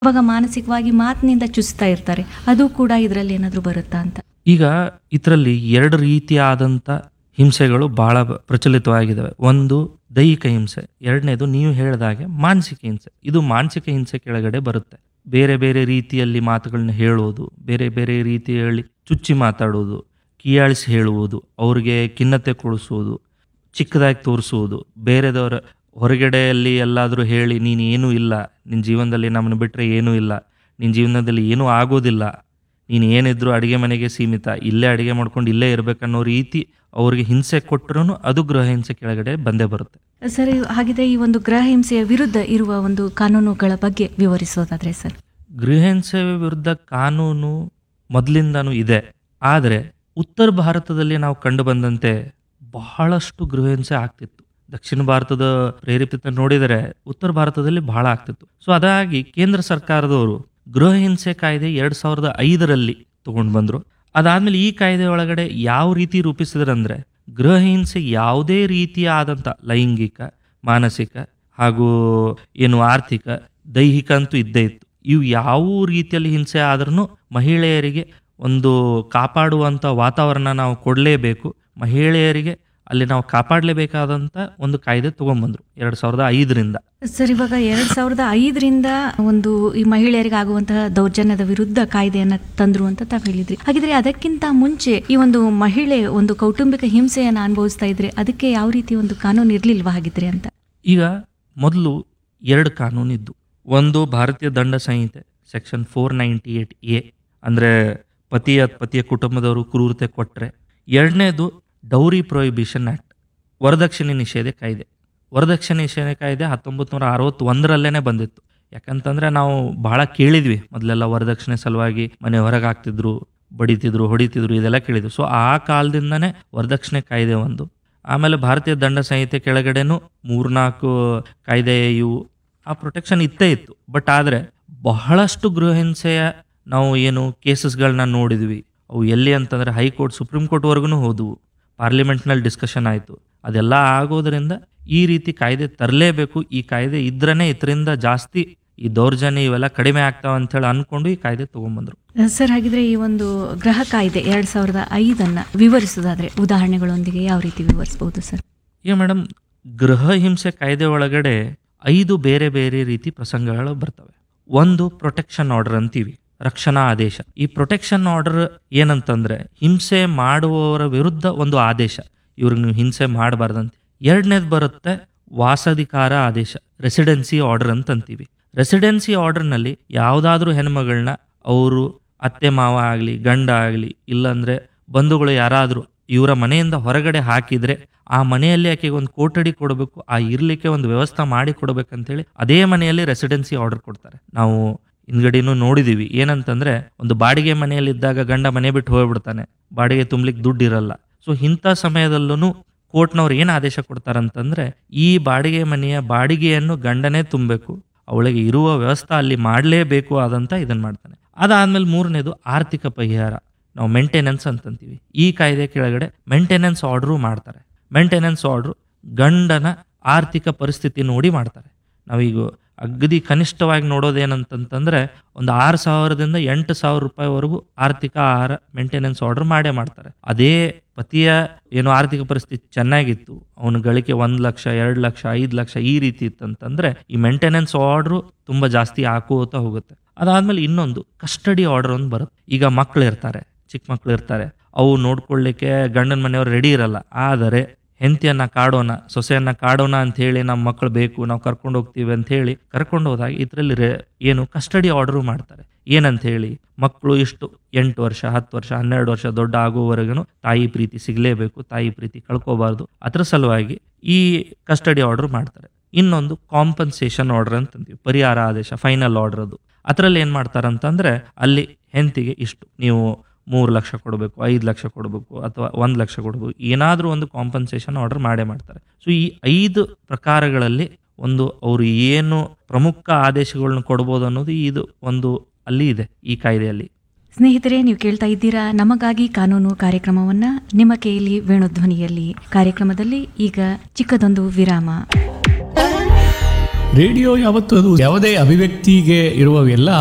ಅವಾಗ ಮಾನಸಿಕವಾಗಿ ಮಾತಿನಿಂದ ಚುಸ್ತಾ ಇರ್ತಾರೆ ಅದು ಕೂಡ ಇದರಲ್ಲಿ ಏನಾದರೂ ಬರುತ್ತಾ ಅಂತ ಈಗ ಇದರಲ್ಲಿ ಎರಡು ರೀತಿಯಾದಂಥ ಹಿಂಸೆಗಳು ಬಹಳ ಬ- ಪ್ರಚಲಿತವಾಗಿದ್ದಾವೆ ಒಂದು ದೈಹಿಕ ಹಿಂಸೆ ಎರಡನೇದು ನೀವು ಹೇಳಿದಾಗೆ ಮಾನಸಿಕ ಹಿಂಸೆ ಇದು ಮಾನಸಿಕ ಹಿಂಸೆ ಕೆಳಗಡೆ ಬರುತ್ತೆ ಬೇರೆ ಬೇರೆ ರೀತಿಯಲ್ಲಿ ಮಾತುಗಳನ್ನ ಹೇಳುವುದು ಬೇರೆ ಬೇರೆ ರೀತಿಯಲ್ಲಿ ಚುಚ್ಚಿ ಮಾತಾಡುವುದು ಕೀಯಾಳಿಸಿ ಹೇಳುವುದು ಅವ್ರಿಗೆ ಖಿನ್ನತೆ ಕೊಡಿಸುವುದು ಚಿಕ್ಕದಾಗಿ ತೋರಿಸುವುದು ಬೇರೆದವರ ಹೊರಗಡೆಯಲ್ಲಿ ಎಲ್ಲಾದರೂ ಹೇಳಿ ನೀನು ಏನೂ ಇಲ್ಲ ನಿನ್ನ ಜೀವನದಲ್ಲಿ ನಮ್ಮನ್ನು ಬಿಟ್ಟರೆ ಏನೂ ಇಲ್ಲ ನಿನ್ನ ಜೀವನದಲ್ಲಿ ಏನೂ ಆಗೋದಿಲ್ಲ ನೀನು ಏನಿದ್ರು ಅಡುಗೆ ಮನೆಗೆ ಸೀಮಿತ ಇಲ್ಲೇ ಅಡುಗೆ ಮಾಡ್ಕೊಂಡು ಇಲ್ಲೇ ಇರಬೇಕನ್ನೋ ರೀತಿ ಅವ್ರಿಗೆ ಹಿಂಸೆ ಕೊಟ್ಟರು ಅದು ಗೃಹ ಹಿಂಸೆ ಕೆಳಗಡೆ ಬಂದೇ ಬರುತ್ತೆ ಸರ್ ಹಾಗಿದ್ರೆ ಈ ಒಂದು ಗೃಹ ಹಿಂಸೆಯ ವಿರುದ್ಧ ಇರುವ ಒಂದು ಕಾನೂನುಗಳ ಬಗ್ಗೆ ವಿವರಿಸೋದಾದ್ರೆ ಸರ್ ಗೃಹ ಹಿಂಸೆ ವಿರುದ್ಧ ಕಾನೂನು ಮೊದಲಿಂದನೂ ಇದೆ ಆದರೆ ಉತ್ತರ ಭಾರತದಲ್ಲಿ ನಾವು ಕಂಡು ಬಂದಂತೆ ಬಹಳಷ್ಟು ಗೃಹ ಹಿಂಸೆ ಆಗ್ತಿತ್ತು ದಕ್ಷಿಣ ಭಾರತದ ಪ್ರೇರೇಪಿತ ನೋಡಿದರೆ ಉತ್ತರ ಭಾರತದಲ್ಲಿ ಬಹಳ ಆಗ್ತಿತ್ತು ಸೊ ಅದಾಗಿ ಕೇಂದ್ರ ಸರ್ಕಾರದವರು ಗೃಹ ಹಿಂಸೆ ಕಾಯ್ದೆ ಎರಡ್ ಸಾವಿರದ ಐದರಲ್ಲಿ ತಗೊಂಡು ಬಂದ್ರು ಅದಾದ್ಮೇಲೆ ಈ ಕಾಯ್ದೆ ಒಳಗಡೆ ಯಾವ ರೀತಿ ರೂಪಿಸಿದ್ರಂದ್ರೆ ಗೃಹ ಹಿಂಸೆ ಯಾವುದೇ ರೀತಿಯಾದಂಥ ಲೈಂಗಿಕ ಮಾನಸಿಕ ಹಾಗೂ ಏನು ಆರ್ಥಿಕ ದೈಹಿಕ ಅಂತೂ ಇದ್ದೇ ಇತ್ತು ಇವು ಯಾವ ರೀತಿಯಲ್ಲಿ ಹಿಂಸೆ ಆದ್ರೂ ಮಹಿಳೆಯರಿಗೆ ಒಂದು ಕಾಪಾಡುವಂಥ ವಾತಾವರಣ ನಾವು ಕೊಡಲೇಬೇಕು ಮಹಿಳೆಯರಿಗೆ ಅಲ್ಲಿ ನಾವು ಕಾಪಾಡಲೇಬೇಕಾದಂಥ ಒಂದು ಕಾಯ್ದೆ ತಗೊಂಡ್ಬಂದ್ರು ಎರಡು ಸಾವಿರದ ಐದರಿಂದ ಸರ್ ಇವಾಗ ಎರಡ್ ಸಾವಿರದ ಐದರಿಂದ ಒಂದು ಈ ಮಹಿಳೆಯರಿಗೆ ಆಗುವಂತಹ ದೌರ್ಜನ್ಯದ ವಿರುದ್ಧ ಕಾಯ್ದೆಯನ್ನ ತಂದ್ರು ಅಂತ ತಾವು ಹೇಳಿದ್ರಿ ಹಾಗಿದ್ರೆ ಅದಕ್ಕಿಂತ ಮುಂಚೆ ಈ ಒಂದು ಮಹಿಳೆ ಒಂದು ಕೌಟುಂಬಿಕ ಹಿಂಸೆಯನ್ನ ಅನುಭವಿಸ್ತಾ ಇದ್ರೆ ಅದಕ್ಕೆ ಯಾವ ರೀತಿ ಒಂದು ಕಾನೂನು ಇರ್ಲಿಲ್ವಾ ಹಾಗಿದ್ರೆ ಅಂತ ಈಗ ಮೊದಲು ಎರಡು ಕಾನೂನು ಇದ್ದು ಒಂದು ಭಾರತೀಯ ದಂಡ ಸಂಹಿತೆ section four ninety eight A ಅಂದರೆ ಪತಿಯ ಪತಿಯ ಕುಟುಂಬದವರು ಕ್ರೂರತೆ ಕೊಟ್ಟರೆ ಎರಡನೇದು ಡೌರಿ ಪ್ರೊಹಿಬಿಷನ್ ಆ್ಯಕ್ಟ್ ವರದಕ್ಷಿಣೆ ನಿಷೇಧ ಕಾಯ್ದೆ ವರದಕ್ಷಿಣೆ ನಿಷೇಧ ಕಾಯ್ದೆ ಹತ್ತೊಂಬತ್ತು ನೂರ ಅರವತ್ತೊಂದರಲ್ಲೇ ಬಂದಿತ್ತು ಯಾಕಂತಂದ್ರೆ ನಾವು ಬಹಳ ಕೇಳಿದ್ವಿ ಮೊದಲೆಲ್ಲ ವರದಕ್ಷಿಣೆ ಸಲುವಾಗಿ ಮನೆ ಹೊರಗೆ ಹಾಕ್ತಿದ್ರು ಬಡಿತಿದ್ರು ಹೊಡಿತಿದ್ರು ಇದೆಲ್ಲ ಕೇಳಿದ್ವಿ ಸೊ ಆ ಕಾಲದಿಂದನೇ ವರದಕ್ಷಿಣೆ ಕಾಯ್ದೆ ಒಂದು ಆಮೇಲೆ ಭಾರತೀಯ ದಂಡ ಸಂಹಿತೆ ಕೆಳಗಡೆನೂ ಮೂರ್ನಾಲ್ಕು ಕಾಯ್ದೆ ಇವು ಆ ಪ್ರೊಟೆಕ್ಷನ್ ಇತ್ತೇ ಇತ್ತು ಬಟ್ ಆದರೆ ಬಹಳಷ್ಟು ಗೃಹ ಹಿಂಸೆಯ ನಾವು ಏನು ಕೇಸಸ್ಗಳನ್ನ ನೋಡಿದ್ವಿ ಅವು ಎಲ್ಲಿ ಅಂತಂದ್ರೆ ಹೈಕೋರ್ಟ್ ಸುಪ್ರೀಂ ಕೋರ್ಟ್ವರೆಗೂ ಹೋದವು ಪಾರ್ಲಿಮೆಂಟ್ನಲ್ಲಿ ಡಿಸ್ಕಷನ್ ಆಯಿತು ಅದೆಲ್ಲ ಆಗೋದ್ರಿಂದ ಈ ರೀತಿ ಕಾಯ್ದೆ ತರಲೇಬೇಕು ಈ ಕಾಯ್ದೆ ಇದ್ರೇ ಇದರಿಂದ ಜಾಸ್ತಿ ಈ ದೌರ್ಜನ್ಯ ಇವೆಲ್ಲ ಕಡಿಮೆ ಆಗ್ತಾವ ಅಂತ ಹೇಳಿ ಅನ್ಕೊಂಡು ಈ ಕಾಯ್ದೆ ತಗೊಂಬಂದ್ರು ಸರ್ ಹಾಗಿದ್ರೆ ಈ ಒಂದು ಗೃಹ ಕಾಯ್ದೆ ಎರಡ್ ಸಾವಿರದ ಐದನ್ನ ವಿವರಿಸೋದಾದ್ರೆ ಉದಾಹರಣೆಗಳೊಂದಿಗೆ ಯಾವ ರೀತಿ ವಿವರಿಸಬಹುದು ಸರ್ ಈಗ ಮೇಡಮ್ ಗೃಹ ಹಿಂಸೆ ಕಾಯ್ದೆ ಒಳಗಡೆ ಐದು ಬೇರೆ ಬೇರೆ ರೀತಿ ಪ್ರಸಂಗಗಳು ಬರ್ತವೆ ಒಂದು ಪ್ರೊಟೆಕ್ಷನ್ ಆರ್ಡರ್ ಅಂತೀವಿ ರಕ್ಷಣಾ ಆದೇಶ ಈ ಪ್ರೊಟೆಕ್ಷನ್ ಆರ್ಡರ್ ಏನಂತಂದ್ರೆ ಹಿಂಸೆ ಮಾಡುವವರ ವಿರುದ್ಧ ಒಂದು ಆದೇಶ ಇವ್ರಿಗೆ ನೀವು ಹಿಂಸೆ ಮಾಡಬಾರ್ದಂತ ಎರಡನೇದು ಬರುತ್ತೆ ವಾಸಾಧಿಕಾರ ಆದೇಶ ರೆಸಿಡೆನ್ಸಿ ಆರ್ಡರ್ ಅಂತ ಅಂತೀವಿ ರೆಸಿಡೆನ್ಸಿ ಆರ್ಡರ್ನಲ್ಲಿ ಯಾವುದಾದ್ರೂ ಹೆಣ್ಮಗಳನ್ನ ಅವರು ಅತ್ತೆ ಮಾವ ಆಗಲಿ ಗಂಡ ಆಗಲಿ ಇಲ್ಲಾಂದ್ರೆ ಬಂಧುಗಳು ಯಾರಾದರೂ ಇವರ ಮನೆಯಿಂದ ಹೊರಗಡೆ ಹಾಕಿದ್ರೆ ಆ ಮನೆಯಲ್ಲಿ ಆಕೆಗೆ ಒಂದು ಕೋಟಡಿ ಕೊಡಬೇಕು ಆ ಇರ್ಲಿಕ್ಕೆ ಒಂದು ವ್ಯವಸ್ಥೆ ಮಾಡಿ ಕೊಡಬೇಕಂತೇಳಿ ಅದೇ ಮನೆಯಲ್ಲಿ ರೆಸಿಡೆನ್ಸಿ ಆರ್ಡರ್ ಕೊಡ್ತಾರೆ ನಾವು ಹಿಂದ್ಗಡೆನೂ ನೋಡಿದೀವಿ ಏನಂತಂದ್ರೆ ಒಂದು ಬಾಡಿಗೆ ಮನೆಯಲ್ಲಿ ಇದ್ದಾಗ ಗಂಡ ಮನೆ ಬಿಟ್ಟು ಹೋಗ್ಬಿಡ್ತಾನೆ ಬಾಡಿಗೆ ತುಂಬ್ಲಿಕ್ಕೆ ದುಡ್ಡು ಇರಲ್ಲ ಸೊ ಇಂಥ ಸಮಯದಲ್ಲೂ ಕೋರ್ಟ್ನವ್ರು ಏನು ಆದೇಶ ಕೊಡ್ತಾರಂತಂದ್ರೆ ಈ ಬಾಡಿಗೆ ಮನೆಯ ಬಾಡಿಗೆಯನ್ನು ಗಂಡನೇ ತುಂಬಬೇಕು ಅವಳಿಗೆ ಇರುವ ವ್ಯವಸ್ಥೆ ಅಲ್ಲಿ ಮಾಡಲೇಬೇಕು ಆದಂತ ಇದನ್ನ ಮಾಡ್ತಾನೆ ಅದಾದ್ಮೇಲೆ ಮೂರನೇದು ಆರ್ಥಿಕ ಪರಿಹಾರ ನಾವು ಮೇಂಟೆನೆನ್ಸ್ ಅಂತಂತೀವಿ ಈ ಕಾಯ್ದೆ ಕೆಳಗಡೆ ಮೇಂಟೆನೆನ್ಸ್ ಆರ್ಡ್ರು ಮಾಡ್ತಾರೆ ಮೇಂಟೆನೆನ್ಸ್ ಆರ್ಡ್ರು ಗಂಡನ ಆರ್ಥಿಕ ಪರಿಸ್ಥಿತಿ ನೋಡಿ ಮಾಡ್ತಾರೆ ನಾವೀಗ ಅಗದಿ ಕನಿಷ್ಠವಾಗಿ ನೋಡೋದೇನಂತಂತಂದ್ರೆ ಒಂದು ಆರು ಸಾವಿರದಿಂದ ಎಂಟು ಸಾವಿರ ರೂಪಾಯಿವರೆಗೂ ಆರ್ಥಿಕ ಆಹಾರ ಮೇಂಟೆನೆನ್ಸ್ ಆರ್ಡರ್ ಮಾಡೇ ಮಾಡ್ತಾರೆ ಅದೇ ಪತಿಯ ಏನು ಆರ್ಥಿಕ ಪರಿಸ್ಥಿತಿ ಚೆನ್ನಾಗಿತ್ತು ಅವನ ಗಳಿಕೆ ಒಂದು ಲಕ್ಷ ಎರಡು ಲಕ್ಷ ಐದು ಲಕ್ಷ ಈ ರೀತಿ ಇತ್ತಂತಂದ್ರೆ ಈ ಮೇಂಟೆನೆನ್ಸ್ ಆರ್ಡ್ರು ತುಂಬಾ ಜಾಸ್ತಿ ಹಾಕೋತಾ ಹೋಗುತ್ತೆ ಅದಾದ್ಮೇಲೆ ಇನ್ನೊಂದು ಕಸ್ಟಡಿ ಆರ್ಡರ್ ಒಂದು ಬರುತ್ತೆ ಈಗ ಮಕ್ಳು ಇರ್ತಾರೆ ಚಿಕ್ಕ ಮಕ್ಳು ಇರ್ತಾರೆ ಅವು ನೋಡ್ಕೊಳ್ಳಿಕ್ಕೆ ಗಂಡನ ಮನೆಯವ್ರು ರೆಡಿ ಇರಲ್ಲ ಆದರೆ ಹೆಂಡತಿಯನ್ನ ಕಾಡೋಣ ಸೊಸೆಯನ್ನ ಕಾಡೋಣ ಅಂತ ಹೇಳಿ ನಮ್ಮ ಮಕ್ಕಳು ಬೇಕು ನಾವು ಕರ್ಕೊಂಡು ಹೋಗ್ತೀವಿ ಅಂತ ಹೇಳಿ ಕರ್ಕೊಂಡು ಹೋದಾಗ ಇದರಲ್ಲಿ ಏನು ಕಸ್ಟಡಿ ಆರ್ಡರ್ ಮಾಡ್ತಾರೆ ಏನಂತ ಹೇಳಿ ಮಕ್ಕಳು ಇಷ್ಟು ಎಂಟು ವರ್ಷ ಹತ್ತು ವರ್ಷ ಹನ್ನೆರಡು ವರ್ಷ ದೊಡ್ಡ ಆಗುವವರೆಗೂ ತಾಯಿ ಪ್ರೀತಿ ಸಿಗಲೇಬೇಕು ತಾಯಿ ಪ್ರೀತಿ ಕಳ್ಕೋಬಾರ್ದು ಅದ್ರ ಸಲುವಾಗಿ ಈ ಕಸ್ಟಡಿ ಆರ್ಡರ್ ಮಾಡ್ತಾರೆ ಇನ್ನೊಂದು ಕಾಂಪನ್ಸೇಷನ್ ಆರ್ಡರ್ ಅಂತಂತೀವಿ ಪರಿಹಾರ ಆದೇಶ ಫೈನಲ್ ಆರ್ಡರ್ ಅದು ಅದರಲ್ಲಿ ಏನು ಮಾಡ್ತಾರಂತಂದ್ರೆ ಅಲ್ಲಿ ಹೆಂಡತಿಗೆ ಇಷ್ಟು ನೀವು ಮೂರು ಲಕ್ಷ ಕೊಡಬೇಕು ಐದು ಲಕ್ಷ ಕೊಡಬೇಕು ಅಥವಾ ಒಂದು ಲಕ್ಷ ಕೊಡಬೇಕು ಏನಾದರೂ ಒಂದು ಕಾಂಪನ್ಸೇಷನ್ ಆರ್ಡರ್ ಮಾಡೇ ಮಾಡ್ತಾರೆ ಸೊ ಈ ಐದು ಪ್ರಕಾರಗಳಲ್ಲಿ ಒಂದು ಅವರು ಏನು ಪ್ರಮುಖ ಆದೇಶಗಳನ್ನ ಕೊಡ್ಬೋದು ಅನ್ನೋದು ಇದು ಒಂದು ಅಲ್ಲಿ ಇದೆ ಈ ಕಾಯ್ದೆಯಲ್ಲಿ ಸ್ನೇಹಿತರೆ ನೀವು ಕೇಳ್ತಾ ಇದ್ದೀರಾ ನಮಗಾಗಿ ಕಾನೂನು ಕಾರ್ಯಕ್ರಮವನ್ನ ನಿಮ್ಮ ಕೈಯಲ್ಲಿ ವೇಣುಧ್ವನಿಯಲ್ಲಿ ಕಾರ್ಯಕ್ರಮದಲ್ಲಿ ಈಗ ಚಿಕ್ಕದೊಂದು ವಿರಾಮ ರೇಡಿಯೋ ಯಾವತ್ತೂ ಅದು ಯಾವುದೇ ಅಭಿವ್ಯಕ್ತಿಗೆ ಇರುವ ಎಲ್ಲ